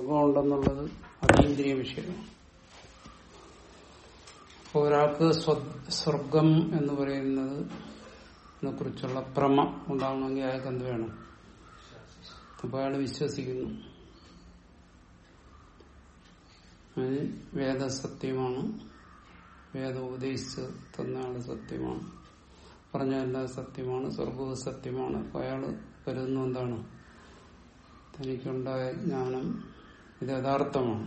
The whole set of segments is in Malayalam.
സ്വർഗം ഉണ്ടെന്നുള്ളത് അതീന്ദ്രിയ വിഷയമാണ് അപ്പോൾ ഒരാൾക്ക് സ്വർഗം എന്ന് പറയുന്നത് കുറിച്ചുള്ള ഭ്രമ ഉണ്ടാവണമെങ്കിൽ അയാൾക്ക് എന്ത് വേണം അപ്പൊ അയാൾ വിശ്വസിക്കുന്നു വേദ സത്യമാണ് വേദം ഉപദേശിച്ച് തന്നയാള് സത്യമാണ് പറഞ്ഞതെല്ലാം സത്യമാണ് സ്വർഗവും സത്യമാണ് അപ്പൊ അയാള് കരുതുന്നു എന്താണ് തനിക്കുണ്ടായ ജ്ഞാനം ഇത് യഥാർത്ഥമാണ്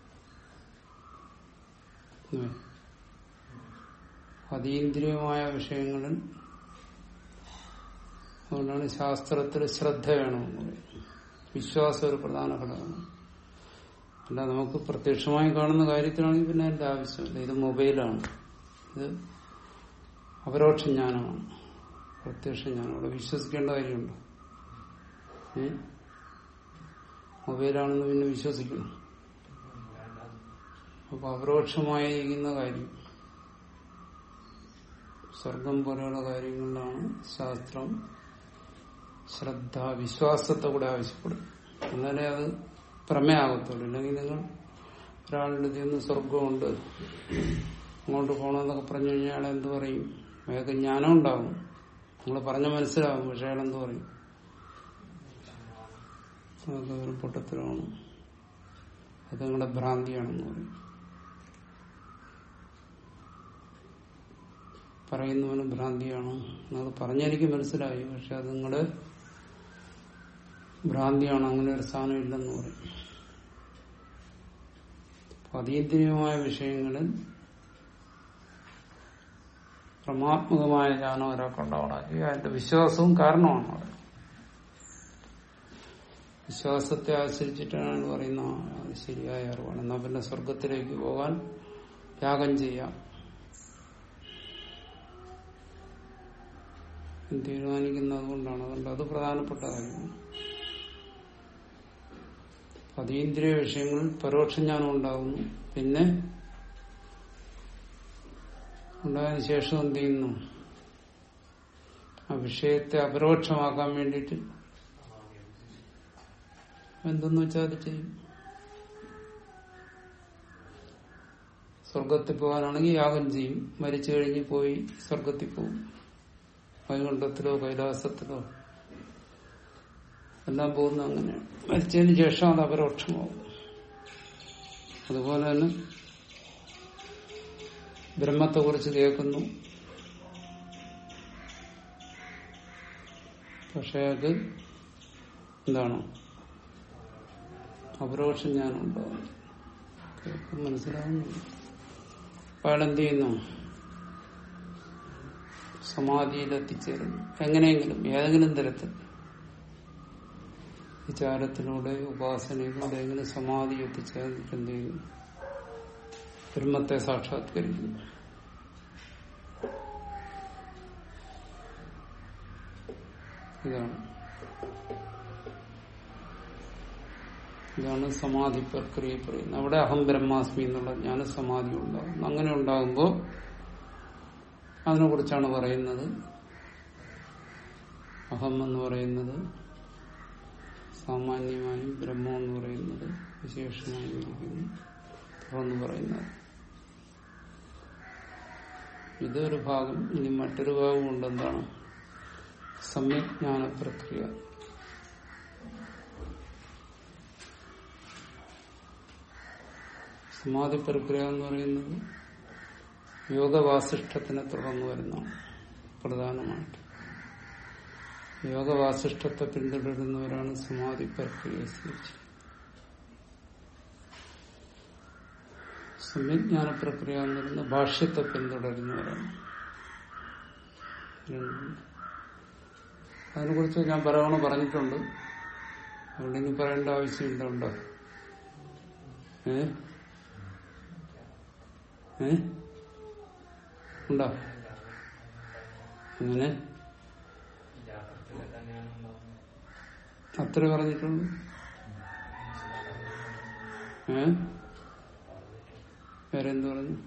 അതീന്ദ്രിയമായ വിഷയങ്ങളിൽ അതുകൊണ്ടാണ് ശാസ്ത്രത്തിൽ ശ്രദ്ധ വേണമെന്ന് പറയുന്നത് വിശ്വാസം ഒരു പ്രധാന ഘടകമാണ് അല്ല നമുക്ക് പ്രത്യക്ഷമായി കാണുന്ന കാര്യത്തിലാണെങ്കിൽ പിന്നെ അതിന്റെ ആവശ്യമില്ല ഇത് മൊബൈലാണ് ഇത് അപരോക്ഷ ജ്ഞാനമാണ് പ്രത്യക്ഷ ജ്ഞാനം അവിടെ വിശ്വസിക്കേണ്ട കാര്യമുണ്ടോ മൊബൈലാണെന്ന് പിന്നെ വിശ്വസിക്കണം അപ്പൊ അപരോക്ഷമായിരിക്കുന്ന കാര്യം സ്വർഗം പോലെയുള്ള കാര്യങ്ങളിലാണ് ശാസ്ത്രം ശ്രദ്ധ വിശ്വാസത്തെ കൂടെ ആവശ്യപ്പെടും എന്നാലേ അത് പ്രമേയാകത്തുള്ളൂ ഇല്ലെങ്കിൽ നിങ്ങൾ ഒരാളുടെ ചെന്ന് സ്വർഗമുണ്ട് അങ്ങോട്ട് പോകണമെന്നൊക്കെ പറഞ്ഞു കഴിഞ്ഞാൽ അയാൾ എന്ത് പറയും അയാൾക്ക് ജ്ഞാനം ഉണ്ടാവും നിങ്ങൾ പറഞ്ഞ മനസ്സിലാവും പക്ഷെ അയാൾ എന്ത് പറയും അതൊക്കെ ഒരു പൊട്ടത്തിലാണ് അത് നിങ്ങളുടെ ഭ്രാന്തിയാണെന്ന് പറയും പറയുന്നവന് ഭ്രാന്തിയാണ് നിങ്ങൾ പറഞ്ഞെനിക്ക് മനസ്സിലായി പക്ഷെ അത് നിങ്ങളുടെ ഭ്രാന്തിയാണ് അങ്ങനെ ഒരു സ്ഥാനം ഇല്ലെന്ന് പറയും അതീന്ദ്രിയമായ വിഷയങ്ങളിൽ ക്രമാത്മകമായ ജ്ഞാനം ഒരാൾക്കുണ്ടാവണമെങ്കിൽ അതിന്റെ വിശ്വാസവും കാരണമാണ് അവിടെ വിശ്വാസത്തെ ആശ്രയിച്ചിട്ടാണ് പറയുന്ന അത് ശരിയായ അറിവാണ് എന്നാ പിന്നെ സ്വർഗത്തിലേക്ക് പോകാൻ ത്യാഗം ചെയ്യാം തീരുമാനിക്കുന്നത് കൊണ്ടാണ് അതുകൊണ്ട് അത് പ്രധാനപ്പെട്ട കാര്യമാണ് അതീന്ദ്രിയ വിഷയങ്ങളിൽ പരോക്ഷ ജ്ഞാനം ഉണ്ടാകുന്നു പിന്നെ ഉണ്ടായതിനു ശേഷം എന്ത് ചെയ്യുന്നു ആ വിഷയത്തെ അപരോക്ഷമാക്കാൻ വേണ്ടിയിട്ട് എന്തെന്ന് വെച്ചാൽ അത് ചെയ്യും സ്വർഗത്തിൽ പോകാനാണെങ്കിൽ യാഗം ചെയ്യും മരിച്ചു കഴിഞ്ഞ് പോയി സ്വർഗത്തിൽ പോകും വൈകുണ്ഠത്തിലോ കൈലാസത്തിലോ എല്ലാം പോകുന്ന അങ്ങനെയാണ് മരിച്ചതിന് ശേഷം അത് അപരോക്ഷമാവും അതുപോലെ തന്നെ ബ്രഹ്മത്തെ കുറിച്ച് കേൾക്കുന്നു പക്ഷെ അത് എന്താണ് അപരോക്ഷം ഞാനുണ്ടാവും കേൾക്കും മനസ്സിലാവുന്നില്ല അപ്പൊ അയാൾ എന്ത് ചെയ്യുന്നു സമാധിയിൽ എത്തിച്ചേരുന്നു എങ്ങനെയെങ്കിലും ഏതെങ്കിലും തരത്തിൽ വിചാരത്തിലൂടെ ഉപാസനയിലൂടെ എങ്ങനെ സമാധി എത്തിച്ചേർന്നിട്ട് എന്ത് ചെയ്യുന്നു ബ്രഹ്മത്തെ സാക്ഷാത്കരിക്കുന്നു ഇതാണ് ഇതാണ് സമാധി പ്രക്രിയ പറയുന്നത് അവിടെ അഹം ബ്രഹ്മാസ്മി എന്നുള്ള ജ്ഞാന സമാധി ഉണ്ടാകും അങ്ങനെ ഉണ്ടാകുമ്പോൾ അതിനെ കുറിച്ചാണ് പറയുന്നത് അഹം എന്ന് പറയുന്നത് സാമാന്യമായും ബ്രഹ്മം എന്ന് പറയുന്നത് വിശേഷമായും ഇരിക്കുന്നു തുറന്നു പറയുന്നത് ഇതൊരു ഭാഗം ഇനി മറ്റൊരു ഭാഗം കൊണ്ട് എന്താണ് സമ്യജ്ഞാന പ്രക്രിയ സമാധി പ്രക്രിയ എന്ന് പറയുന്നത് യോഗവാസിഷ്ഠത്തിനെ തുടർന്ന് വരുന്നതാണ് പ്രധാനമായിട്ട് യോഗവാസിഷ്ഠത്തെ പിന്തുടരുന്നവരാണ് സമാധി പ്രക്രിയ സ്വീകരിച്ചത് സമ്യജ്ഞാന പ്രക്രിയ എന്ന് പറയുന്ന ഭാഷ്യത്തെ പിന്തുടരുന്നവരാണ് അതിനെക്കുറിച്ച് ഞാൻ പലതവണ പറഞ്ഞിട്ടുണ്ട് അതുകൊണ്ട് ഇനി പറയേണ്ട ആവശ്യമില്ല ഉണ്ടോ ഏ ഏ ഉണ്ടോ അങ്ങനെ അത്ര പറഞ്ഞിട്ടുള്ളൂ ഏ വേറെ എന്ത് പറഞ്ഞു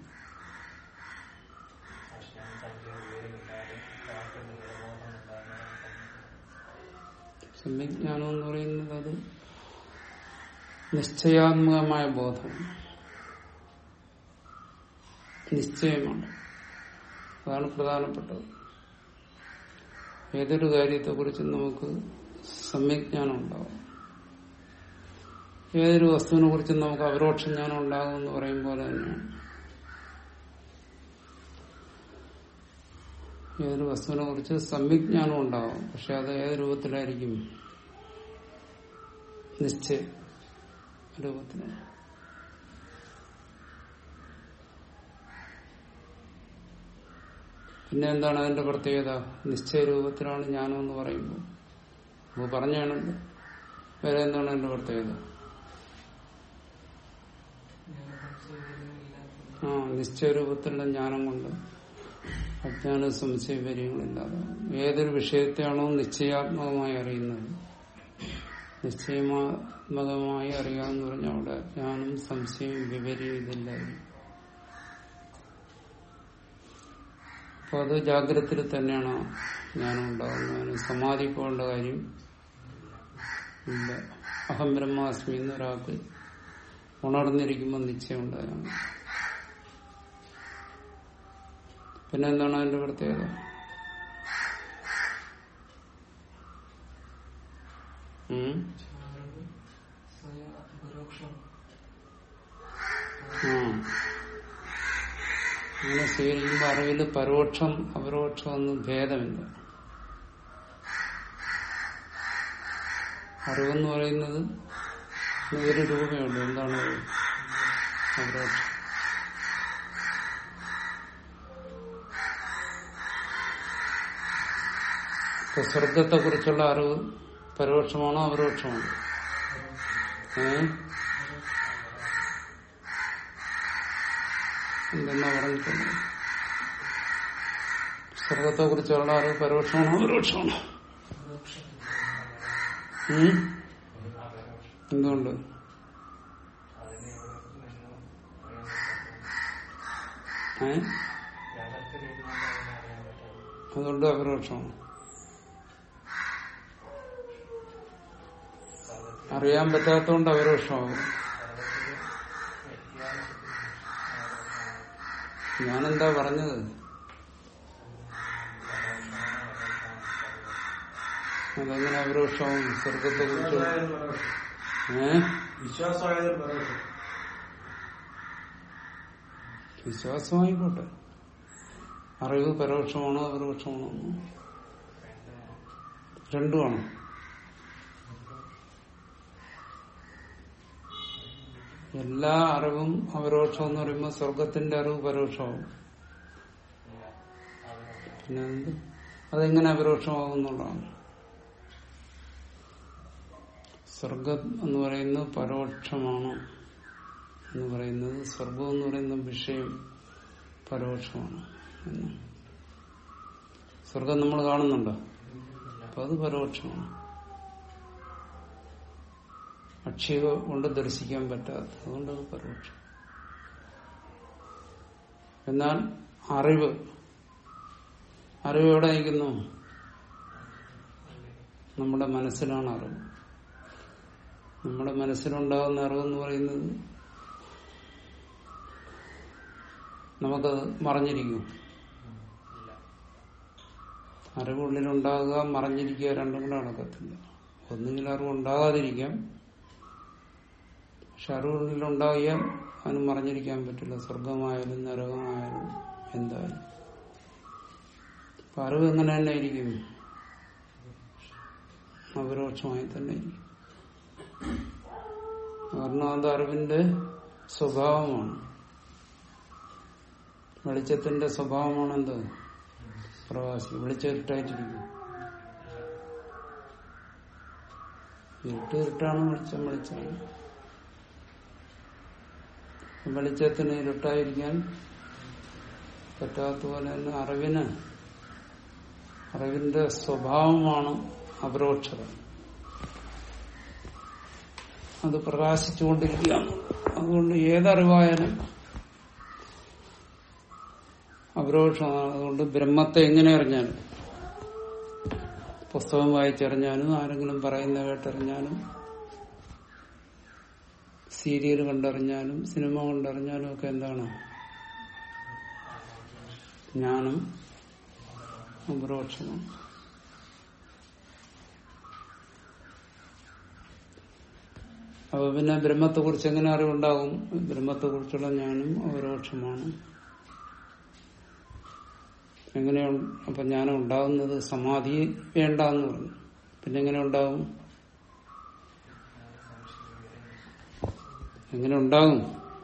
സമ്യജ്ഞാനം എന്ന് പറയുന്നത് അത് നിശ്ചയാത്മകമായ ബോധം നിശ്ചയമാണ് അതാണ് പ്രധാനപ്പെട്ടത് ഏതൊരു കാര്യത്തെക്കുറിച്ചും നമുക്ക് സമ്യജ്ഞാനം ഉണ്ടാവും ഏതൊരു വസ്തുവിനെ കുറിച്ചും നമുക്ക് അപരോക്ഷ ജ്ഞാനം ഉണ്ടാകും എന്ന് പറയും പോലെ തന്നെയാണ് ഏതൊരു വസ്തുവിനെ കുറിച്ച് സമ്യജ്ഞാനം ഉണ്ടാവും പക്ഷെ അത് ഏത് രൂപത്തിലായിരിക്കും നിശ്ചയ രൂപത്തിലാണ് പിന്നെ എന്താണ് അതിന്റെ പ്രത്യേകത നിശ്ചയ രൂപത്തിലാണ് ജ്ഞാനം എന്ന് പറയുമ്പോൾ അപ്പോൾ പറഞ്ഞാണല്ലോ വേറെ എന്താണ് അതിന്റെ പ്രത്യേകത ആ നിശ്ചയ രൂപത്തിലുള്ള ജ്ഞാനം കൊണ്ട് അജ്ഞാന സംശയ കാര്യങ്ങളില്ലാതെ ഏതൊരു വിഷയത്തെയാണോ നിശ്ചയാത്മകമായി അറിയുന്നത് നിശ്ചയാത്മകമായി അറിയാമെന്ന് പറഞ്ഞാൽ അവിടെ അജ്ഞാനം സംശയം വിവരം ഇതില്ലായിരിക്കും അപ്പൊ അത് ജാഗ്രതത്തിൽ തന്നെയാണ് ജ്ഞാനം ഉണ്ടാകുന്നത് അതിന് സമാധി പോകേണ്ട കാര്യം ഇല്ല അഹം ബ്രഹ്മാസ്മി എന്നൊരാൾക്ക് ഉണർന്നിരിക്കുമ്പോൾ നിശ്ചയം ഉണ്ടായാണ് പിന്നെ എന്താണ് അതിന്റെ പ്രത്യേകത ഉം? ആ അങ്ങനെ സ്വീകരിക്കുമ്പോൾ അറിവിൽ പരോക്ഷം അപരോക്ഷം ഒന്നും ഭേദമില്ല അറിവെന്ന് പറയുന്നത് ഒരു രൂപയുണ്ട് എന്താണ് അപരോക്ഷം ഇപ്പൊ സ്വർഗത്തെ കുറിച്ചുള്ള അറിവ് പരോക്ഷമാണോ അപരോക്ഷമാണോ ഏ എന്തെന്നാ പറഞ്ഞിട്ടുണ്ട് സ്വർഗത്തെ കുറിച്ചുള്ള അറിവ് പരോക്ഷമാണോ അപരോക്ഷമാണോ ഉം? എന്തുകൊണ്ട് ഏ അതുകൊണ്ട് അപരോക്ഷമാണ് അറിയാൻ പറ്റാത്തതുകൊണ്ട് അപരോക്ഷമാകും ഞാനെന്താ പറഞ്ഞത് അതെങ്ങനെ അപരോക്ഷമാവും സ്വർഗത്തെ കുറിച്ച് ഏ വിശ്വാസമായതൊരു പരോക്ഷം വിശ്വാസമായിക്കോട്ടെ അറിവ് പരോക്ഷമാണോ അപരോക്ഷമാണോ എന്ന്. രണ്ടുമാണ് എല്ലാ അറിവും അപരോക്ഷം എന്ന് പറയുമ്പോൾ സ്വർഗത്തിന്റെ അറിവ് പരോക്ഷമാവും പിന്നെ എന്ത് അതെങ്ങനെ അപരോക്ഷമാവും എന്നുള്ളതാണ് സ്വർഗം എന്ന് പറയുന്നത് പരോക്ഷമാണ് എന്ന് പറയുന്നത് സ്വർഗം എന്ന് പറയുന്ന വിഷയം പരോക്ഷമാണ് എന്ന് സ്വർഗം നമ്മൾ കാണുന്നുണ്ടോ അപ്പൊ അത് പരോക്ഷമാണ് അക്ഷയ കൊണ്ട് ദർശിക്കാൻ പറ്റാത്ത അതുകൊണ്ട് അത് പരോക്ഷം എന്നാൽ അറിവ് അറിവ് എവിടെ നിൽക്കുന്നു നമ്മുടെ മനസ്സിലാണ് അറിവ് നമ്മുടെ മനസ്സിലുണ്ടാകുന്ന അറിവെന്ന് പറയുന്നത് നമുക്കത് മറഞ്ഞിരിക്കും അറിവുള്ളിലുണ്ടാകുക മറഞ്ഞിരിക്കുക രണ്ടും കൂടെ നടക്കത്തില്ല ഒന്നുകിൽ അറിവ് ഉണ്ടാകാതിരിക്കാം പക്ഷെ അറിവുള്ളിലുണ്ടാകിയാൽ അതിന് മറഞ്ഞിരിക്കാൻ പറ്റില്ല സ്വർഗമായാലും നരകമായാലും എന്തായാലും അപ്പൊ അറിവ് എങ്ങനെ തന്നെ ഇരിക്കും അപരോക്ഷമായി തന്നെ ഇരിക്കും കാരണം അത് അറിവിന്റെ സ്വഭാവമാണ് വെളിച്ചത്തിന്റെ സ്വഭാവമാണ് എന്ത് പ്രവാസി വെളിച്ചം ഇരുട്ടായിട്ടിരിക്കും ഇരുട്ട് ഇരുട്ടാണ് വെളിച്ചം വെളിച്ചമാണ് വെളിച്ചത്തിന് ഇരുട്ടായിരിക്കാൻ പറ്റാത്ത പോലെ തന്നെ അറിവിന് അറിവിന്റെ സ്വഭാവമാണ് അപരോക്ഷത അത് പ്രകാശിച്ചുകൊണ്ടിരിക്കുകയാണ് അതുകൊണ്ട് ഏതറിവായാലും അപരോക്ഷമാണ് അതുകൊണ്ട് ബ്രഹ്മത്തെ എങ്ങനെ അറിഞ്ഞാലും പുസ്തകം വായിച്ചറിഞ്ഞാലും ആരെങ്കിലും പറയുന്ന കേട്ടറിഞ്ഞാലും സീരിയൽ കണ്ടറിഞ്ഞാലും സിനിമ കണ്ടറിഞ്ഞാലും ഒക്കെ എന്താണ് ജ്ഞാനം അപരോക്ഷമാണ് അപ്പൊ പിന്നെ ബ്രഹ്മത്തെ കുറിച്ച് എങ്ങനെ അറിവുണ്ടാകും ബ്രഹ്മത്തെ കുറിച്ചുള്ള ജ്ഞാനം അപരോക്ഷമാണ് എങ്ങനെയാണ് അപ്പൊ ജ്ഞാനം ഉണ്ടാകുന്നത് സമാധി വേണ്ടെന്ന് പറഞ്ഞു പിന്നെ എങ്ങനെ ഉണ്ടാകും എങ്ങനെ ഉണ്ടാകും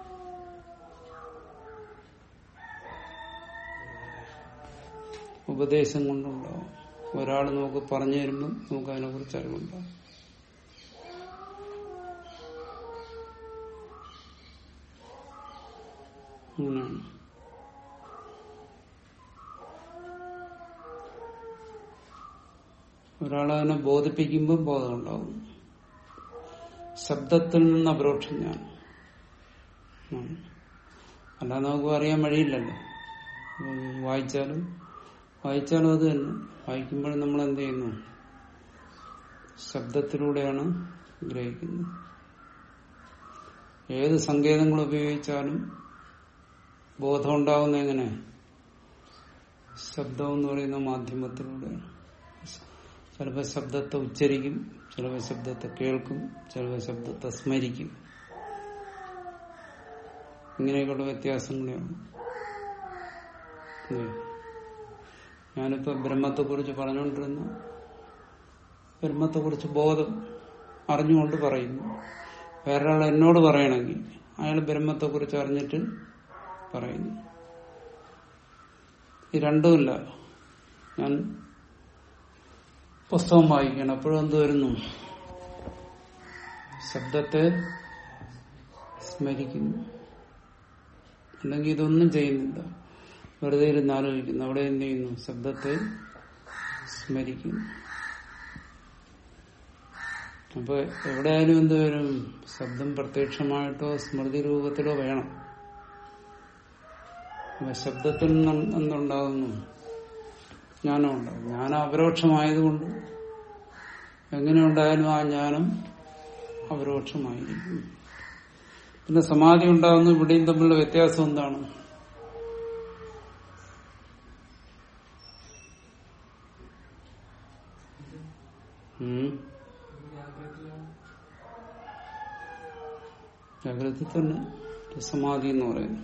ഉപദേശം കൊണ്ടുണ്ടാവും ഒരാൾ നമുക്ക് പറഞ്ഞു തരുമ്പോൾ നമുക്ക് അതിനെ കുറിച്ച് അറിവുണ്ടാവും അങ്ങനെയാണ് ഒരാളതിനെ ബോധിപ്പിക്കുമ്പോൾ ബോധം ഉണ്ടാവും ശബ്ദത്തിൽ നിന്ന് അപരോക്ഷം ഞാൻ അല്ലാതെ നമുക്ക് അറിയാൻ വഴിയില്ലല്ലോ ഉം, വായിച്ചാലും വായിച്ചാലും അത് തന്നെ വായിക്കുമ്പോഴും നമ്മൾ എന്ത് ചെയ്യുന്നു ശബ്ദത്തിലൂടെയാണ് ഗ്രഹിക്കുന്നത് ഏത് സങ്കേതങ്ങൾ ഉപയോഗിച്ചാലും ബോധം ഉണ്ടാവുന്ന എങ്ങനെ ശബ്ദം എന്ന് പറയുന്ന മാധ്യമത്തിലൂടെയാണ് ചിലപ്പോൾ ശബ്ദത്തെ ഉച്ചരിക്കും ചിലപ്പോൾ ശബ്ദത്തെ കേൾക്കും ചിലപ്പോൾ ശബ്ദത്തെ സ്മരിക്കും ഇങ്ങനെയൊക്കെയുള്ള വ്യത്യാസങ്ങളാണ് ഉം. ഞാനിപ്പോ ബ്രഹ്മത്തെക്കുറിച്ച് പറഞ്ഞുകൊണ്ടിരുന്നു ബ്രഹ്മത്തെക്കുറിച്ച് ബോധം അറിഞ്ഞുകൊണ്ട് പറയുന്നു വേറൊരാൾ എന്നോട് പറയണമെങ്കിൽ അയാൾ ബ്രഹ്മത്തെക്കുറിച്ച് അറിഞ്ഞിട്ട് പറയുന്നു ഈ രണ്ടുമില്ല ഞാൻ പുസ്തകം വായിക്കണം അപ്പോഴും എന്ത് വരുന്നു ശബ്ദത്തെ സ്മരിക്കുന്നു അല്ലെങ്കിൽ ഇതൊന്നും ചെയ്യുന്നില്ല വെറുതെ ഇരുന്ന് ആലോചിക്കുന്നു അവിടെ എന്ത് ചെയ്യുന്നു ശബ്ദത്തെ സ്മരിക്കുന്നു അപ്പൊ എവിടെയായാലും എന്ത് വരും ശബ്ദം പ്രത്യക്ഷമായിട്ടോ സ്മൃതി രൂപത്തിലോ വേണം അപ്പൊ ശബ്ദത്തിൽ നിന്ന് എന്തുണ്ടാകുന്നു ജ്ഞാനം ഉണ്ടാകും ജ്ഞാനം അപരോക്ഷമായതുകൊണ്ട് എങ്ങനെ ഉണ്ടായാലും ആ ജ്ഞാനം അപരോക്ഷമായിരിക്കും പിന്നെ സമാധി ഉണ്ടാകുന്നു ഇവിടെയും തമ്മിലുള്ള വ്യത്യാസം എന്താണ് ഉം. ജാഗ്രത തന്നെ സമാധി എന്ന് പറയുന്നു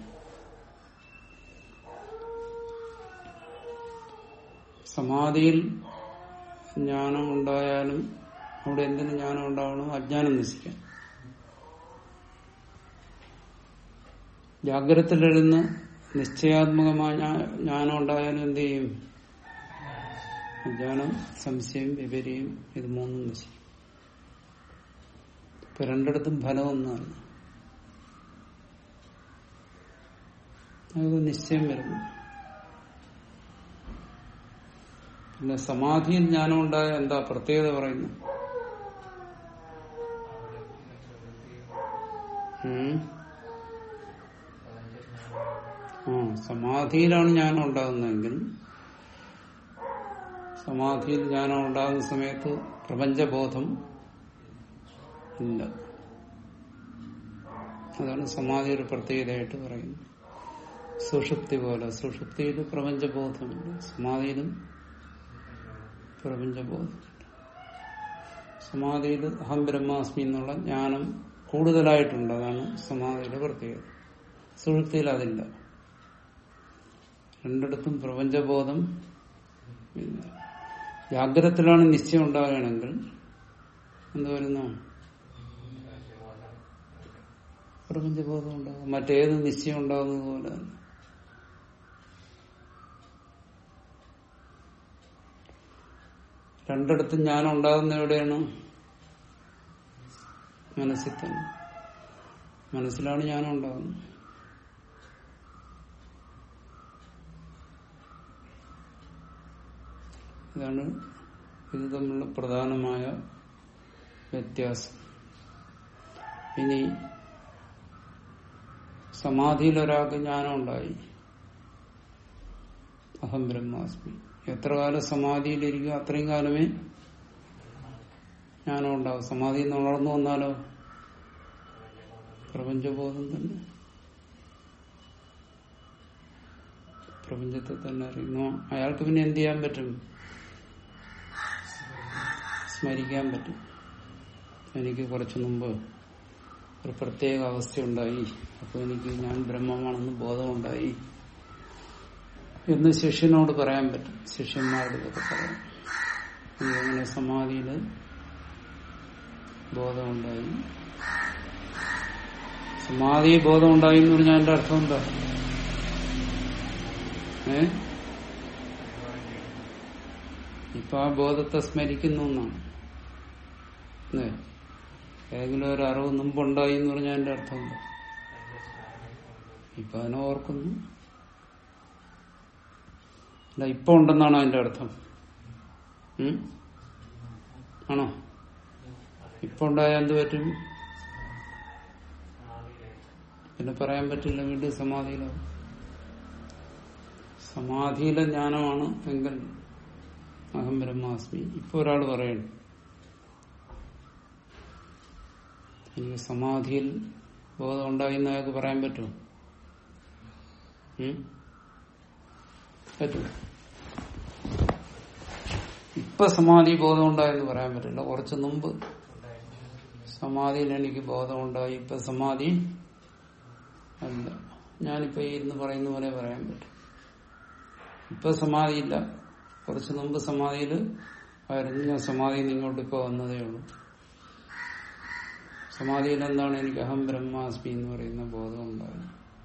സമാധിയിൽ ജ്ഞാനം ഉണ്ടായാലും അവിടെ എന്തിനു ജ്ഞാനം ഉണ്ടാവണം അജ്ഞാനം നശിക്കാൻ ജാഗ്രതത്തിലിരുന്ന് നിശ്ചയാത്മകമായ ജ്ഞാ- ജ്ഞാനം ഉണ്ടായാലും എന്ത് ചെയ്യും അജ്ഞാനം സംശയം വിപര്യം ഇത് മൂന്നും നശിക്കും ഇപ്പൊ രണ്ടിടത്തും ഫലം ഒന്നാണ് അത് നിശ്ചയം വരുന്നു പിന്നെ സമാധിയിൽ ജ്ഞാനം ഉണ്ടായ എന്താ പ്രത്യേകത പറയുന്നു ഉം. ആ സമാധിയിലാണ് ജ്ഞാനം ഉണ്ടാകുന്നതെങ്കിൽ സമാധിയിൽ ജ്ഞാനം ഉണ്ടാകുന്ന സമയത്ത് പ്രപഞ്ചബോധം ഇല്ല അതാണ് സമാധി ഒരു പ്രത്യേകതയായിട്ട് പറയുന്നത് സുഷുപ്തി പോലെ സുഷുപ്തിയിൽ പ്രപഞ്ചബോധമില്ല സമാധിയിലും പ്രപഞ്ചബോധമില്ല സമാധിയിൽ അഹം ബ്രഹ്മാസ്മി എന്നുള്ള ജ്ഞാനം കൂടുതലായിട്ടുണ്ട് അതാണ് സമാധിയുടെ പ്രത്യേകത സുഷുപ്തിയിൽ അതില്ല രണ്ടിടത്തും പ്രപഞ്ചബോധം ഇല്ല ജാഗ്രതത്തിലാണ് നിശ്ചയം ഉണ്ടാവുകയാണെങ്കിൽ എന്ത് വരുന്നു പ്രപഞ്ചബോധം ഉണ്ടാകും മറ്റേത് നിശ്ചയം ഉണ്ടാകുന്നത് പോലെ തന്നെ രണ്ടിടത്തും ജ്ഞാനം ഉണ്ടാകുന്ന എവിടെയാണ് മനസ്സിൽ തന്നെ മനസ്സിലാണ് ജ്ഞാനം ഉണ്ടാകുന്നത് ഇതാണ് ഇത് തമ്മിലുള്ള പ്രധാനമായ വ്യത്യാസം ഇനി സമാധിയിൽ ഒരാൾക്ക് ജ്ഞാനം ഉണ്ടായി അഹം ബ്രഹ്മാസ്മി എത്ര കാലം സമാധിയിലിരിക്കും അത്രയും കാലമേ ജ്ഞാനം ഉണ്ടാവും സമാധിയിൽ നിന്ന് ഉണർന്നു വന്നാലോ പ്രപഞ്ചബോധം തന്നെ പ്രപഞ്ചത്തെ തന്നെ അറിയുന്നു അയാൾക്ക് പിന്നെ എന്ത് ചെയ്യാൻ പറ്റും സ്മരിക്കാൻ പറ്റും എനിക്ക് കുറച്ചു മുമ്പ് ഒരു പ്രത്യേക അവസ്ഥയുണ്ടായി അപ്പൊ എനിക്ക് ഞാൻ ബ്രഹ്മമാണെന്ന് ബോധമുണ്ടായി എന്ന് ശിഷ്യനോട് പറയാൻ പറ്റും ശിഷ്യന്മാരുടെ ഇതൊക്കെ പറയാം എനിക്ക് അങ്ങനെ സമാധിയില് ബോധമുണ്ടായി സമാധി ബോധമുണ്ടായി എന്ന് പറഞ്ഞാൽ എന്റെ അർത്ഥം എന്താ ഏ ഇപ്പൊ ആ ബോധത്തെ സ്മരിക്കുന്നു എന്നാണ് അല്ലേ ഏതെങ്കിലും ഒരു അറിവ് മുമ്പുണ്ടായി എന്ന് പറഞ്ഞാൽ എന്റെ അർത്ഥം എന്താ ഇപ്പൊ അതിനെ ഓർക്കുന്നു അല്ല ഇപ്പൊ ഉണ്ടെന്നാണ് അതിന്റെ അർത്ഥം ഉം? ആണോ ഇപ്പൊ ഉണ്ടായാൽ എന്ത് പറ്റും പിന്നെ പറയാൻ പറ്റില്ല വീണ്ടും സമാധിയിലാവും സമാധിയിലെ ജ്ഞാനമാണ് എങ്കിൽ അഹം ബ്രഹ്മാസ്മി ഇപ്പൊ ഒരാൾ പറയണം എനിക്ക് സമാധിയിൽ ബോധം ഉണ്ടായി എന്ന് അയാൾക്ക് പറയാൻ പറ്റുമോ ഉം? പറ്റും ഇപ്പൊ സമാധി ബോധം ഉണ്ടായെന്ന് പറയാൻ പറ്റില്ല കുറച്ചു മുമ്പ് സമാധിയിൽ എനിക്ക് ബോധമുണ്ടായി ഇപ്പൊ സമാധി അല്ല ഞാനിപ്പോ ഈ ഇരുന്ന് പറയുന്ന പോലെ പറയാൻ പറ്റും ഇപ്പൊ സമാധിയില്ല കുറച്ചു മുമ്പ് സമാധിയിൽ ആയിരുന്നു ഞാൻ സമാധിയിൽ നിന്ന് ഇങ്ങോട്ട് ഇപ്പൊ വന്നതേ ഉള്ളൂ സമാധിയിൽ എന്താണ് എനിക്ക് അഹം ബ്രഹ്മാസ്മി എന്ന് പറയുന്ന ബോധം ഉണ്ടായത്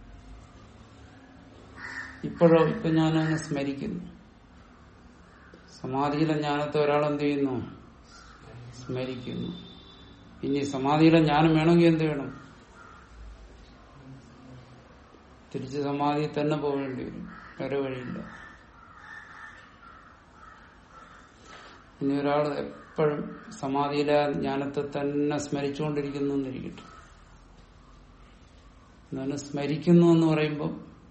ഇപ്പോഴോ ഇപ്പൊ ഞാനങ്ങ് സ്മരിക്കുന്നു സമാധിയിലെ ജ്ഞാനത്തെ ഒരാൾ എന്ത് ചെയ്യുന്നു സ്മരിക്കുന്നു ഇനി സമാധിയിലെ ജ്ഞാനം വേണമെങ്കിൽ എന്ത് വേണം തിരിച്ച് സമാധിയിൽ തന്നെ പോകേണ്ടി വരും വേറെ വഴിയില്ല ഇനി ഒരാൾ എപ്പോഴും സമാധിയിലെ ജ്ഞാനത്തെ തന്നെ സ്മരിച്ചുകൊണ്ടിരിക്കുന്നു എന്നിരിക്കട്ടെ എന്നാലും സ്മരിക്കുന്നു എന്ന് പറയുമ്പോൾ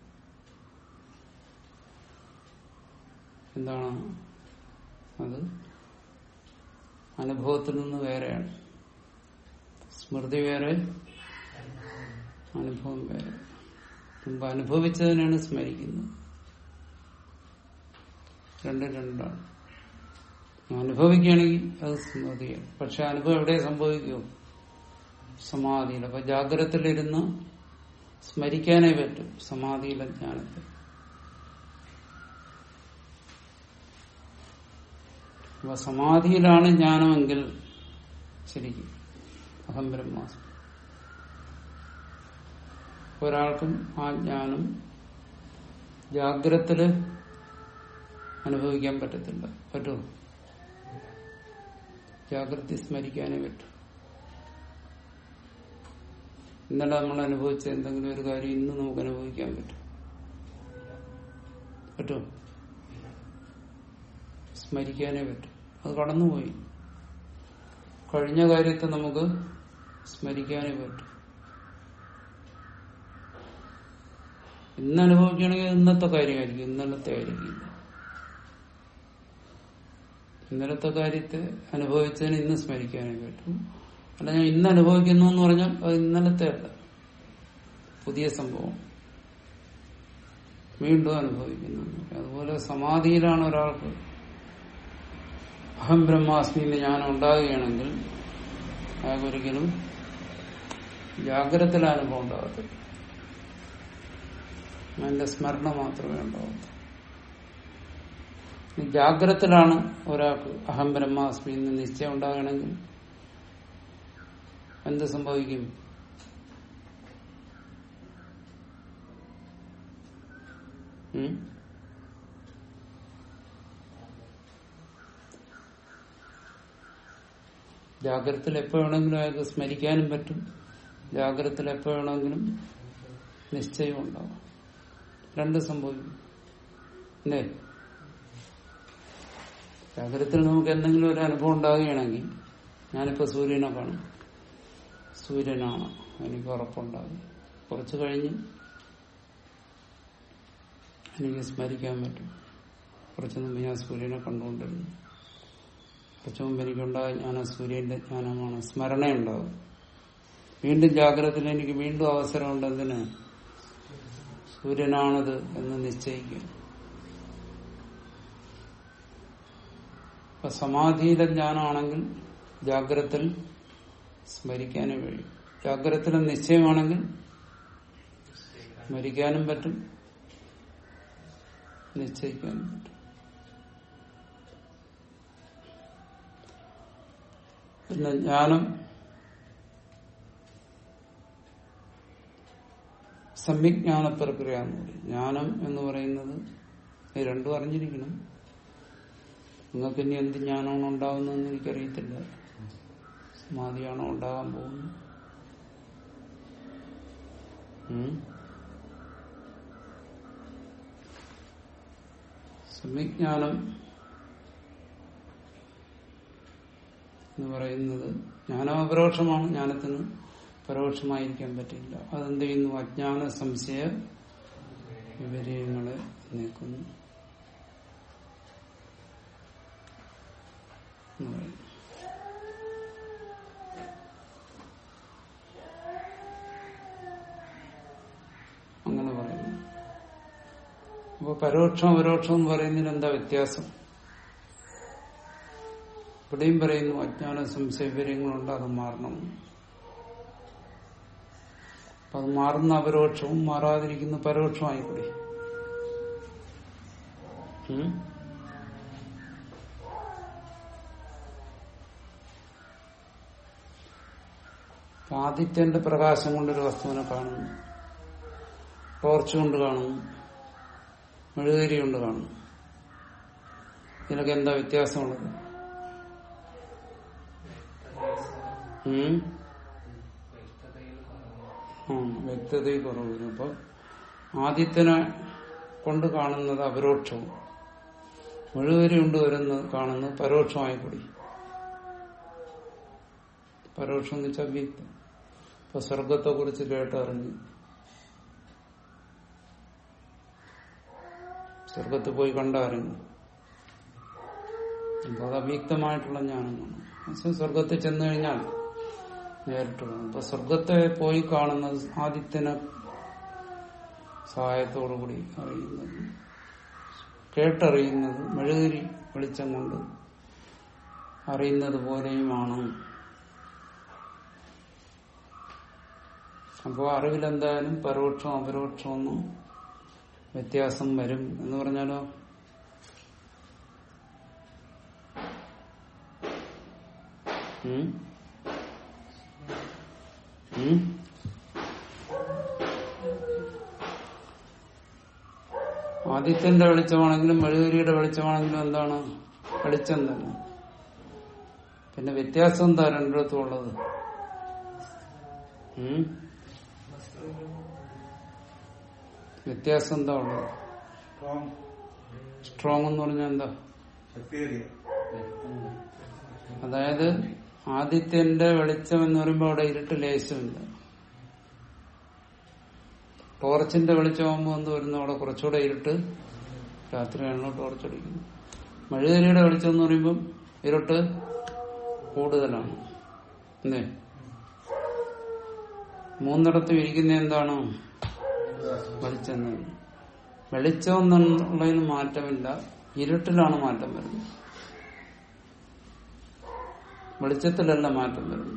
എന്താണ് അത് അനുഭവത്തിൽ നിന്ന് വേറെയാണ് സ്മൃതി വേറെ അനുഭവം വേറെ മുമ്പ് അനുഭവിച്ചതിനാണ് സ്മരിക്കുന്നത് രണ്ടും രണ്ടാണ് അനുഭവിക്കുകയാണെങ്കിൽ അത് സ്മൃതിയാണ് പക്ഷെ അനുഭവം എവിടെ സംഭവിക്കും സമാധിയിൽ അപ്പൊ ജാഗ്രതയിലിരുന്ന് സ്മരിക്കാനേ പറ്റും സമാധിയിലെ ജ്ഞാനത്തെ അപ്പൊ സമാധിയിലാണ് ജ്ഞാനമെങ്കിൽ ശരിക്കും അഹം ബ്രഹ്മാസ്മി ഒരാൾക്കും ആ ജ്ഞാനം ജാഗ്രതത്തില് അനുഭവിക്കാൻ പറ്റത്തില്ല പറ്റുമോ ജാഗ്രത സ്മരിക്കാനേ പറ്റും ഇന്നലെ നമ്മൾ അനുഭവിച്ച എന്തെങ്കിലും ഒരു കാര്യം ഇന്ന് നമുക്ക് അനുഭവിക്കാൻ പറ്റും പറ്റുമോ സ്മരിക്കാനേ പറ്റും അത് കടന്നുപോയി കഴിഞ്ഞ കാര്യത്തെ നമുക്ക് സ്മരിക്കാനേ പറ്റും ഇന്ന് അനുഭവിക്കുകയാണെങ്കിൽ ഇന്നത്തെ കാര്യമായിരിക്കും ഇന്നലത്തെ ആയിരിക്കില്ല ഇന്നലത്തെ കാര്യത്തെ അനുഭവിച്ചതിന് ഇന്ന് സ്മരിക്കാനേ പറ്റും അല്ല ഞാൻ ഇന്ന് അനുഭവിക്കുന്നു എന്ന് പറഞ്ഞാൽ അത് ഇന്നലത്തെ അല്ല പുതിയ സംഭവം വീണ്ടും അനുഭവിക്കുന്നു അതുപോലെ സമാധിയിലാണ് ഒരാൾക്ക് അഹം ബ്രഹ്മാസ്മി എന്ന് ഞാൻ ഉണ്ടാകുകയാണെങ്കിൽ അയാൾക്കൊരിക്കലും ജാഗ്രതയിലെ അനുഭവം ഉണ്ടാകത്തില്ല അതിന്റെ സ്മരണ മാത്രമേ ഉണ്ടാവൂ ജാഗ്രതത്തിലാണ് ഒരാൾക്ക് അഹം ബ്രഹ്മാസ്മി എന്ന് നിശ്ചയം ഉണ്ടാകണമെങ്കിൽ എന്ത് സംഭവിക്കും ഉം? ജാഗ്രതത്തിൽ എപ്പോ വേണമെങ്കിലും അയാൾക്ക് സ്മരിക്കാനും പറ്റും ജാഗ്രതത്തിൽ എപ്പോ വേണമെങ്കിലും നിശ്ചയം ഉണ്ടാവും രണ്ട് സംഭവിക്കും അല്ലേ ജാഗ്രതത്തിൽ നമുക്ക് എന്തെങ്കിലും ഒരു അനുഭവം ഉണ്ടാകുകയാണെങ്കിൽ ഞാനിപ്പോ സൂര്യനെ കാണും സൂര്യനാണ് എനിക്ക് ഉറപ്പുണ്ടാകും കുറച്ചു കഴിഞ്ഞ് എനിക്ക് സ്മരിക്കാൻ പറ്റും കുറച്ചു മുമ്പ് ഞാൻ സൂര്യനെ കണ്ടുകൊണ്ടിരുന്നു കുറച്ചു മുമ്പ് എനിക്കുണ്ടായ ജ്ഞാനം സൂര്യന്റെ ജ്ഞാനമാണ് സ്മരണയുണ്ടാകും വീണ്ടും ജാഗ്രതത്തിൽ എനിക്ക് വീണ്ടും അവസരമുണ്ട് എന്തിന് സൂര്യനാണത് എന്ന് നിശ്ചയിക്കുക അപ്പൊ സമാധിയിലെ ജ്ഞാനമാണെങ്കിൽ ജാഗ്രത്തിൽ സ്മരിക്കാനും കഴിയും ജാഗ്രതത്തിലെ നിശ്ചയമാണെങ്കിൽ സ്മരിക്കാനും പറ്റും നിശ്ചയിക്കാനും പറ്റും പിന്നെ ജ്ഞാനം സംവിജ്ഞാന പ്രക്രിയ എന്ന് പറയും ജ്ഞാനം എന്ന് പറയുന്നത് ഇത് രണ്ടും അറിഞ്ഞിരിക്കണം നിങ്ങൾക്ക് ഇനി എന്ത് ജ്ഞാനമാണ് ഉണ്ടാകുന്നതെന്ന് എനിക്കറിയത്തില്ല സമാധിയാണോ ഉണ്ടാകാൻ പോകുന്നത് ഉം? സംവിജ്ഞാനം എന്ന് പറയുന്നത് ജ്ഞാനം അപരോക്ഷമാണ് ജ്ഞാനത്തിന് പരോക്ഷമായിരിക്കാൻ പറ്റില്ല അതെന്ത് ചെയ്യുന്നു അജ്ഞാന സംശയ വിപര്യങ്ങളെ നീക്കുന്നു എന്ന് പറയുന്നു. അങ്ങനെ പറയുന്നു അപ്പൊ പരോക്ഷം അപരോക്ഷം എന്ന് പറയുന്നതിന് എന്താ വ്യത്യാസം ഇവിടെയും പറയുന്നു അജ്ഞാന സംശയവിവരങ്ങളുണ്ട് അത് മാറണം അപ്പൊ അത് മാറുന്ന അപരോക്ഷവും മാറാതിരിക്കുന്ന പരോക്ഷമായിക്കൂടി ഉം? അപ്പൊ ആദിത്യന്റെ പ്രകാശം കൊണ്ടൊരു വസ്തുവിനെ കാണുന്നു ടോർച്ച് കൊണ്ട് കാണുന്നു മെഴുകുതിരി കൊണ്ട് കാണുന്നു ഇതിനൊക്കെ എന്താ വ്യത്യാസമുള്ളത് ഉം? ആ വ്യക്തതയിൽ കുറവ് വരും അപ്പൊ ആദിത്യനെ കൊണ്ട് കാണുന്നത് അപരോക്ഷവും മെഴുകുതിരി കൊണ്ട് വരുന്നത് കാണുന്നത് പരോക്ഷമായി കൂടി പരോക്ഷം എന്ന് വെച്ചാൽ വ്യക്തം ഇപ്പൊ സ്വർഗത്തെ കുറിച്ച് കേട്ടറിഞ്ഞു സ്വർഗത്തിൽ പോയി കണ്ടറിഞ്ഞു അപ്പൊ അത് അവ്യക്തമായിട്ടുള്ള ജ്ഞാനമാണ് പക്ഷെ സ്വർഗത്തിൽ ചെന്നു കഴിഞ്ഞാൽ നേരിട്ട് കാണും അപ്പൊ സ്വർഗത്തെ പോയി കാണുന്നത് ആദിത്യന സഹായത്തോടുകൂടി അറിയുന്നത് കേട്ടറിയുന്നത് മെഴുകുതിരി വെളിച്ചം കൊണ്ട് അറിയുന്നത് പോലെയുമാണ് അപ്പോൾ അറിവിലെന്തായാലും പരോക്ഷം അപരോക്ഷം ഒന്നും വ്യത്യാസം വരും എന്ന് പറഞ്ഞാലോ ഉം? ഉം? ആദിത്യന്റെ വെളിച്ചമാണെങ്കിലും മെഴുകുതിരിയുടെ വെളിച്ചമാണെങ്കിലും എന്താണ് വെളിച്ചം തന്നെ പിന്നെ വ്യത്യാസം എന്താ രണ്ടിടത്തും ഉള്ളത് ഉം? വ്യത്യാസം എന്താ ഉള്ളത് സ്ട്രോങ് സ്ട്രോങ് എന്ന് പറഞ്ഞാൽ എന്താ ശക്തിയേറിയ അതായത് ആദിത്യന്റെ വെളിച്ചം എന്ന് പറയുമ്പോൾ അവിടെ ഇരുട്ട് ലേശമില്ല ടോർച്ചിന്റെ വെളിച്ചമാകുമ്പോൾ എന്ത് വരുന്നു അവിടെ കുറച്ചുകൂടെ ഇരുട്ട് രാത്രിയാണല്ലോ ടോർച്ച് അടിക്കുന്നത് മെഴുകുതിരിയുടെ വെളിച്ചം എന്ന് പറയുമ്പോൾ ഇരുട്ട് കൂടുതലാണ് എന്തേ മൂന്നിടത്തും ഇരിക്കുന്ന എന്താണ് വെളിച്ചം തന്നെ വെളിച്ചം എന്നുള്ളതിന് മാറ്റമില്ല ഇരുട്ടിലാണ് മാറ്റം വരുന്നത് വെളിച്ചത്തിലല്ല മാറ്റം വരുന്നത്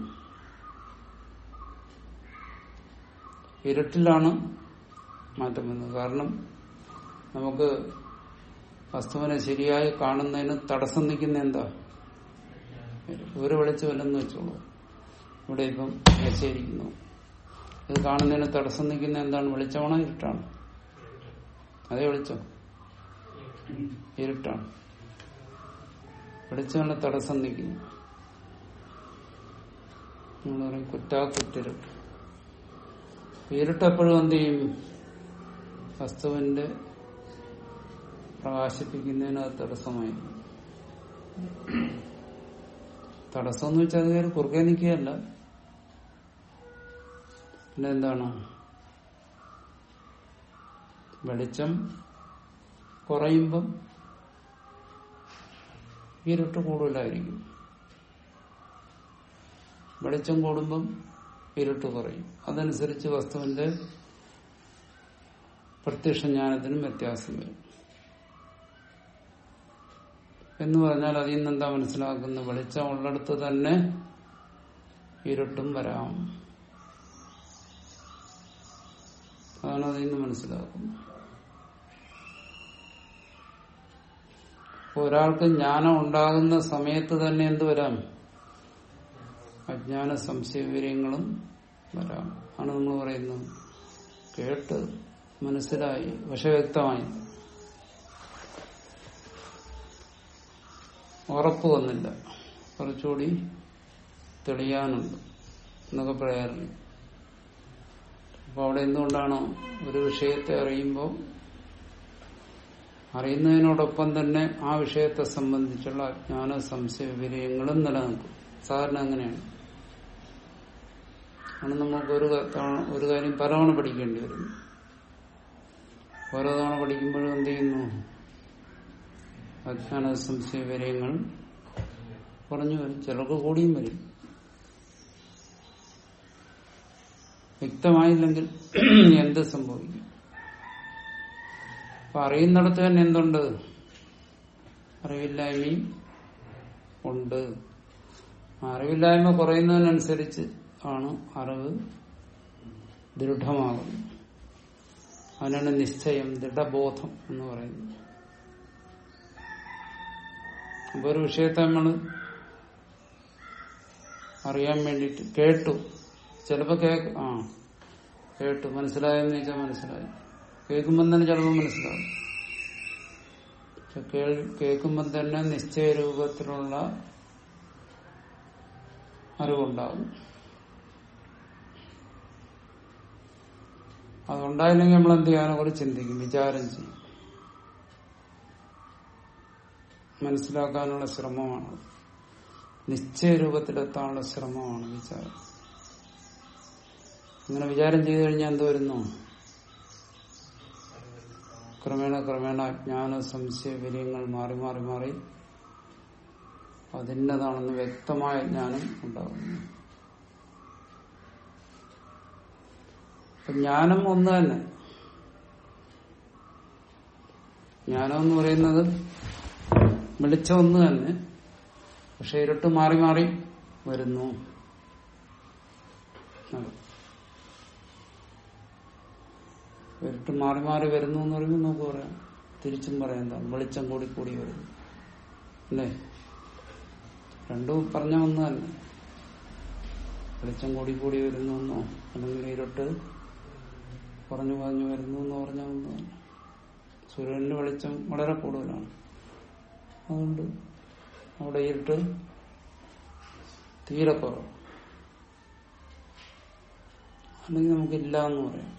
ഇരുട്ടിലാണ് മാറ്റം വരുന്നത് കാരണം നമുക്ക് വസ്തുവിനെ ശരിയായി കാണുന്നതിന് തടസ്സം നിൽക്കുന്ന എന്താ ഒരു വെളിച്ചമില്ലെന്ന് വെച്ചോളൂ ഇവിടെ ഇപ്പം മേശയിരിക്കുന്നു ഇത് കാണുന്നതിന് തടസ്സം നിൽക്കുന്ന എന്താണ് വെളിച്ചമാണോ ഇരുട്ടാണ് അതേ വെളിച്ചം ഇരുട്ടാണ് വെളിച്ചമല്ല തടസ്സം നിൽക്കുന്നു നമ്മൾ പറയും കുറ്റാക്കുറ്റിരുട്ട് ഇരുട്ടെപ്പോഴും എന്ത് ചെയ്യും വസ്തുവിന്റെ പ്രകാശിപ്പിക്കുന്നതിന് അത് തടസ്സമായി തടസ്സം എന്ന് വെച്ചാൽ അത് കയറി കുറുകെ നിൽക്കുകയല്ല പിന്നെ എന്താണ് വെളിച്ചം കുറയുമ്പം ഇരുട്ട് കൂടുതലായിരിക്കും വെളിച്ചം കൂടുമ്പം ഇരുട്ട് കുറയും അതനുസരിച്ച് വസ്തുവിന്റെ പ്രത്യക്ഷ ജ്ഞാനത്തിനും വ്യത്യാസം വരും എന്ന് പറഞ്ഞാൽ അതിൽ നിന്ന് എന്താ മനസ്സിലാക്കുന്നത് വെളിച്ചം ഉള്ളിടത്ത് തന്നെ ഇരുട്ടും വരാം അതാണ് അതിൽ നിന്ന് മനസ്സിലാക്കുന്നത് അപ്പൊ ഒരാൾക്ക് ജ്ഞാനം ഉണ്ടാകുന്ന സമയത്ത് തന്നെ എന്ത് വരാം അജ്ഞാന സംശയവിവരങ്ങളും വരാം ആണ് നമ്മൾ പറയുന്നത് കേട്ട് മനസ്സിലായി പക്ഷെ വ്യക്തമായി ഉറപ്പ് വന്നില്ല കുറച്ചുകൂടി തെളിയാനുണ്ട് എന്നൊക്കെ പറയാറുണ്ട് അപ്പൊ അവിടെ എന്തുകൊണ്ടാണ് ഒരു വിഷയത്തെ അറിയുമ്പോൾ അറിയുന്നതിനോടൊപ്പം തന്നെ ആ വിഷയത്തെ സംബന്ധിച്ചുള്ള അജ്ഞാന സംശയ വിവരങ്ങളും നിലനിൽക്കും സാധാരണ അങ്ങനെയാണ് ആണ് നമുക്ക് ഒരു തവണ ഒരു കാര്യം പലവണ പഠിക്കേണ്ടി വരുന്നു ഓരോ തവണ പഠിക്കുമ്പോഴും എന്ത് ചെയ്യുന്നു അജ്ഞാന സംശയ വിവരങ്ങൾ കുറഞ്ഞു വരും ചിലർക്ക് കൂടിയും വരും വ്യക്തമായില്ലെങ്കിൽ എന്ത് സംഭവിക്കും അപ്പൊ അറിയുന്നിടത്ത് തന്നെ എന്തുണ്ട് അറിവില്ലായ്മയും ഉണ്ട് ആ അറിവില്ലായ്മ കുറയുന്നതിനനുസരിച്ച് ആണ് അറിവ് ദൃഢമാകുന്നത് അതിനാണ് നിശ്ചയം ദൃഢബോധം എന്ന് പറയുന്നത് അപ്പൊ ഒരു വിഷയത്തെ നമ്മൾ അറിയാൻ വേണ്ടിയിട്ട് കേട്ടു ചിലപ്പോ കേക്ക് ആ കേട്ടു മനസ്സിലായെന്ന് ചോദിച്ചാൽ മനസ്സിലായി കേൾക്കുമ്പം തന്നെ ചിലപ്പോൾ മനസ്സിലാവും പക്ഷെ കേൾ- കേൾക്കുമ്പം തന്നെ നിശ്ചയ രൂപത്തിലുള്ള അറിവുണ്ടാകും അതുണ്ടായില്ലെങ്കിൽ നമ്മൾ എന്ത് ചെയ്യാനെ കുറിച്ച് ചിന്തിക്കും വിചാരം ചെയ്യും മനസ്സിലാക്കാനുള്ള ശ്രമമാണ് നിശ്ചയ രൂപത്തിലെത്താനുള്ള ശ്രമമാണ് വിചാരം അങ്ങനെ വിചാരം ചെയ്തു കഴിഞ്ഞാൽ എന്ത് വരുന്നു ക്രമേണ ക്രമേണ അജ്ഞാന സംശയ വിരയങ്ങൾ മാറി മാറി മാറി അതിൻ്റെതാണെന്ന് വ്യക്തമായ ജ്ഞാനം ഉണ്ടാകുന്നു അപ്പൊ ജ്ഞാനം ഒന്ന് തന്നെ ജ്ഞാനം എന്ന് പറയുന്നത് വെളിച്ചം ഒന്ന് തന്നെ പക്ഷെ ഇരുട്ട് മാറി മാറി വരുന്നു അത്. ഇരുട്ട് മാറി മാറി വരുന്നു എന്ന് പറയുമ്പോൾ നമുക്ക് പറയാം തിരിച്ചും പറയാം എന്താണ് വെളിച്ചം കൂടി കൂടി വരുന്നു അല്ലേ രണ്ടും പറഞ്ഞ ഒന്ന് തന്നെ വെളിച്ചം കൂടി കൂടി വരുന്നു എന്നോ അല്ലെങ്കിൽ ഇരുട്ട് കുറഞ്ഞു കുറഞ്ഞു വരുന്നു എന്ന് പറഞ്ഞ ഒന്ന് തന്നെ സൂര്യന്റെ വെളിച്ചം വളരെ കൂടുതലാണ് അതുകൊണ്ട് അവിടെ ഇരുട്ട് തീരെ കുറവ് അല്ലെങ്കിൽ നമുക്കില്ല എന്ന് പറയാം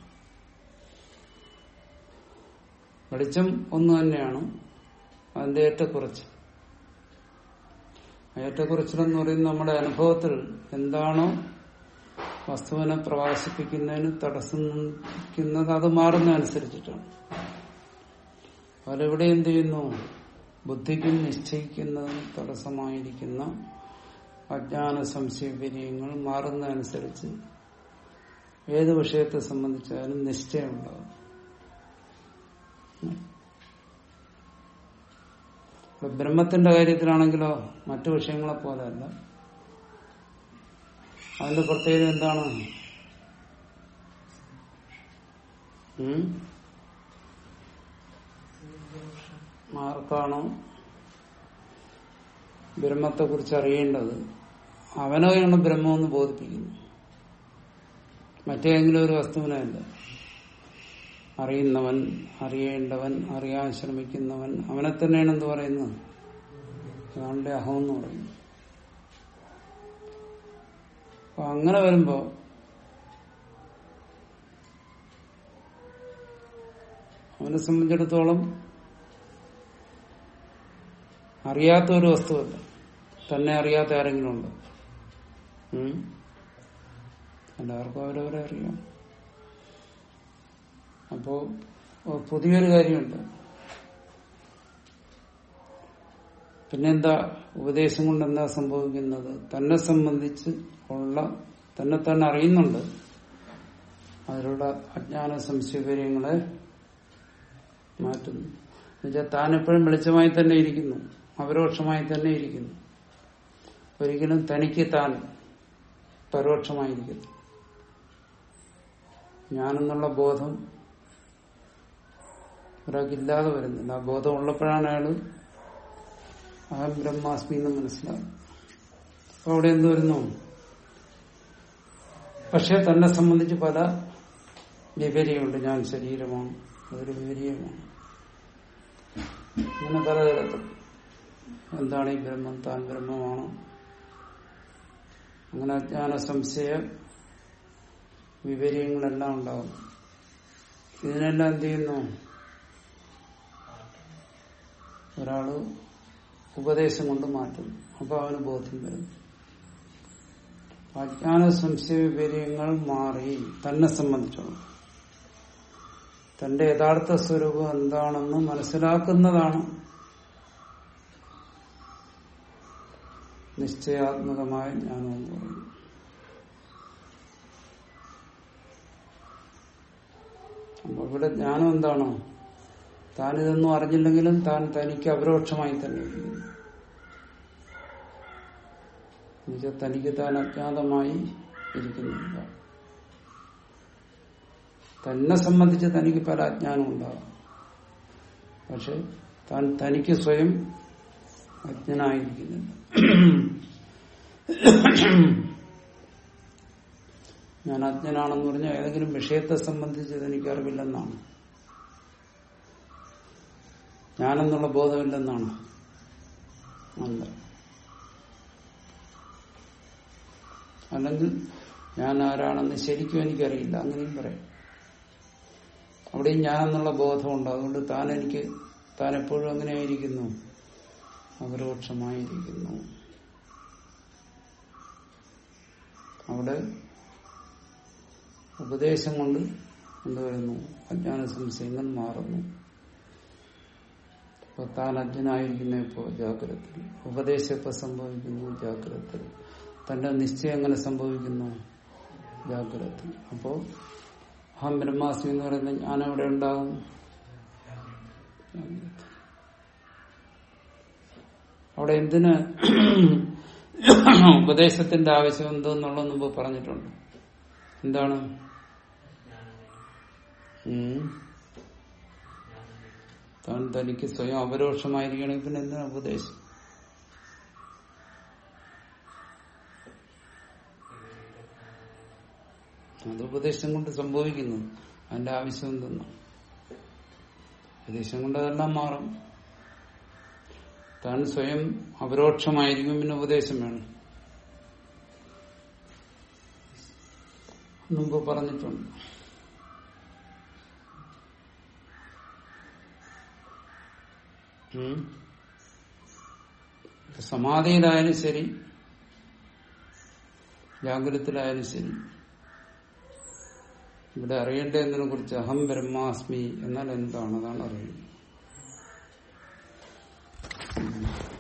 വെളിച്ചം ഒന്ന് തന്നെയാണ് അതിന്റെ ഏറ്റക്കുറച്ച് ഏറ്റക്കുറച്ചിലെന്ന് പറയുന്നത് നമ്മുടെ അനുഭവത്തിൽ എന്താണോ വസ്തുവിനെ പ്രകാശിപ്പിക്കുന്നതിന് തടസ്സം നിൽക്കുന്നത് അത് മാറുന്നതനുസരിച്ചിട്ടാണ് അവരെവിടെ എന്ത് ചെയ്യുന്നു ബുദ്ധിക്കും നിശ്ചയിക്കുന്നതിന് തടസ്സമായിരിക്കുന്ന അജ്ഞാന സംശയവിര്യങ്ങൾ മാറുന്നതനുസരിച്ച് ഏത് വിഷയത്തെ സംബന്ധിച്ചാലും നിശ്ചയമുണ്ടാകും ഇപ്പൊ ബ്രഹ്മത്തിന്റെ കാര്യത്തിലാണെങ്കിലോ മറ്റു വിഷയങ്ങളെ പോലെയല്ല അതിന്റെ പ്രത്യേകത എന്താണ് ഉം? ആർക്കാണോ ബ്രഹ്മത്തെ കുറിച്ച് അറിയേണ്ടത് അവനെയാണ് ബ്രഹ്മമെന്ന് ബോധിപ്പിക്കുന്നു മറ്റേതെങ്കിലും ഒരു വസ്തുവിനല്ല അറിയുന്നവൻ അറിയേണ്ടവൻ അറിയാൻ ശ്രമിക്കുന്നവൻ അവനെ തന്നെയാണ് എന്ത് പറയുന്നത് അതാണ്ട് അഹം എന്ന് പറയുന്നത് അപ്പൊ അങ്ങനെ വരുമ്പോ അവനെ സംബന്ധിച്ചിടത്തോളം അറിയാത്ത ഒരു വസ്തുവല്ല തന്നെ അറിയാത്ത ആരെങ്കിലും ഉണ്ടോ ഉം? എല്ലാവർക്കും അവരവരെ അറിയാം അപ്പോ ഓ, പുതിയൊരു കാര്യമുണ്ട് പിന്നെന്താ ഉപദേശം കൊണ്ട് എന്താ സംഭവിക്കുന്നത് തന്നെ സംബന്ധിച്ച് ഉള്ള തന്നെ തന്നെ അറിയുന്നുണ്ട് അതിലുള്ള അജ്ഞാന സംശയകാര്യങ്ങളെ മാറ്റുന്നു എന്നുവെച്ചാൽ താൻ എപ്പോഴും വെളിച്ചമായി തന്നെ ഇരിക്കുന്നു അപരോക്ഷമായി തന്നെ ഇരിക്കുന്നു ഒരിക്കലും തനിക്ക് താൻ പരോക്ഷമായിരിക്കുന്നു ഞാനെന്നുള്ള ബോധം ഒരാൾക്കില്ലാതെ വരുന്നില്ല ആ ബോധം ഉള്ളപ്പോഴാണ് അയാള് അഹം ബ്രഹ്മാസ്മി എന്ന് മനസ്സിലാകും അപ്പൊ അവിടെ എന്ത് വരുന്നു പക്ഷെ തന്നെ സംബന്ധിച്ച് പല വിപര്യമുണ്ട് ഞാൻ ശരീരമാണ് അതൊരു വിപര്യമാണ് അങ്ങനെ പലതരത്തിൽ എന്താണ് ഈ ബ്രഹ്മം താൻ ബ്രഹ്മമാണോ അങ്ങനെ അജ്ഞാന സംശയ വിപര്യങ്ങളെല്ലാം ഉണ്ടാവും ഇതിനെല്ലാം എന്ത് ചെയ്യുന്നു ഒരാള് ഉപദേശം കൊണ്ട് മാറ്റും അപ്പൊ അവന് ബോധ്യം വരും അജ്ഞാന സംശയ വിപര്യങ്ങൾ മാറി തന്നെ സംബന്ധിച്ചോളം തന്റെ യഥാർത്ഥ സ്വരൂപം എന്താണെന്ന് മനസ്സിലാക്കുന്നതാണ് നിശ്ചയാത്മകമായ ജ്ഞാനം എന്ന് പറയുന്നത് അപ്പൊ ഇവിടെ ജ്ഞാനം എന്താണോ താൻ ഇതൊന്നും അറിഞ്ഞില്ലെങ്കിലും താൻ തനിക്ക് അപരോക്ഷമായി തന്നെ ഇരിക്കുന്നു എന്നുവെച്ചാൽ തനിക്ക് താൻ അജ്ഞാതമായി ഇരിക്കുന്നില്ല തന്നെ സംബന്ധിച്ച് തനിക്ക് പല അജ്ഞാനം ഉണ്ടാകും പക്ഷെ താൻ തനിക്ക് സ്വയം അജ്ഞനായിരിക്കുന്നില്ല ഞാൻ അജ്ഞനാണെന്ന് പറഞ്ഞാൽ ഏതെങ്കിലും വിഷയത്തെ സംബന്ധിച്ച് എനിക്ക് അറിവില്ലെന്നാണ് ഞാനെന്നുള്ള ബോധമില്ലെന്നാണ് അല്ല അല്ലെങ്കിൽ ഞാൻ ആരാണെന്ന് ശരിക്കും എനിക്കറിയില്ല അങ്ങനെയും പറയാം അവിടെയും ഞാനെന്നുള്ള ബോധമുണ്ട് അതുകൊണ്ട് താൻ എനിക്ക് താൻ എപ്പോഴും അങ്ങനെയായിരിക്കുന്നു അപരോക്ഷമായിരിക്കുന്നു അവിടെ ഉപദേശം കൊണ്ട് എന്ത് വരുന്നു അജ്ഞാന സംശയങ്ങൾ മാറുന്നു ഇപ്പൊ താൻ അജ്ഞനായിരിക്കുന്ന ഇപ്പോ ജാഗ്രത ഉപദേശം എപ്പോ സംഭവിക്കുന്നു ജാഗ്രത തന്റെ നിശ്ചയം എങ്ങനെ സംഭവിക്കുന്നു ജാഗ്രത അപ്പോ അഹം ബ്രഹ്മാസ്മി എന്ന് പറയുന്ന ഞാൻ എവിടെ ഉണ്ടാകും അവിടെ എന്തിന് ഉപദേശത്തിന്റെ ആവശ്യം എന്തെന്നുള്ളത് മുമ്പ് പറഞ്ഞിട്ടുണ്ട് എന്താണ് ഉം. താൻ തനിക്ക് സ്വയം അപരോക്ഷമായിരിക്കണമെങ്കിൽ പിന്നെ എന്തിനാ ഉപദേശം അത് ഉപദേശം കൊണ്ട് സംഭവിക്കുന്നു അതിന്റെ ആവശ്യം എന്തെന്ന് ഉപദേശം കൊണ്ട് അതെല്ലാം മാറും താൻ സ്വയം അപരോക്ഷമായിരിക്കും പിന്നെ ഉപദേശം വേണം മുമ്പ് പറഞ്ഞിട്ടുണ്ട് ഉം. ഇപ്പൊ സമാധിയിലായാലും ശരി ജാഗ്രതത്തിലായാലും ശരി ഇവിടെ അറിയേണ്ടതിനെ കുറിച്ച് അഹം ബ്രഹ്മാസ്മി എന്നാൽ എന്താണ് അതാണ് അറിയുന്നത്